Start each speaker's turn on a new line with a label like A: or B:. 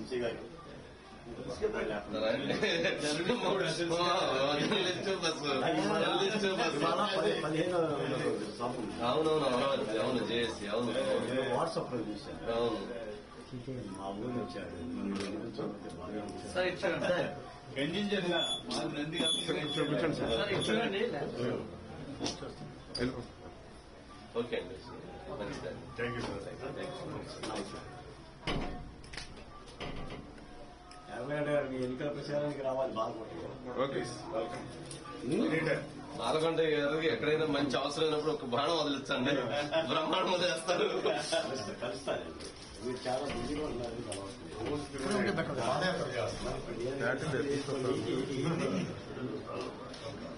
A: విజయ్ గారు
B: list bus list bus
A: ఇవాళ పది- పదిహేను షాపు ఉంది.
B: అవునవును అవును అవును జేఎస్సి అవును
A: నేను వాట్సాప్ లో చూశాను
B: అవును
A: మా ఊరు వచ్చాడు నన్ను చూడండి, బాగా ఉంది.
B: సార్ ఇటు చూడండి సార్
C: గంజిల్ చేసిన మాకు నంది
D: కూర్చోండి సార్
B: సార్ ఇటు చూడండి
D: వెళ్ళిపో.
B: ఓకే అండి మంచిదండి
D: థ్యాంక్ యూ సార్
A: యాభై ఏడు గారు మీ ఎన్నికల ప్రచారానికి రావాలి బాగుంటుంది
D: ఓకే వెల్కమ్
B: నాలుగంట గారికి ఎక్కడైనా మంచి అవసరం అయినప్పుడు ఒక బాణం వదిలించండి బ్రహ్మాండం వదిలేస్తారు
A: కలుస్తా- కలుస్తానండి మీరు చాలా బిజీగా ఉన్నారు కలవట్లేదు.
D: దాటి లేదు, తీసుకొస్తాను.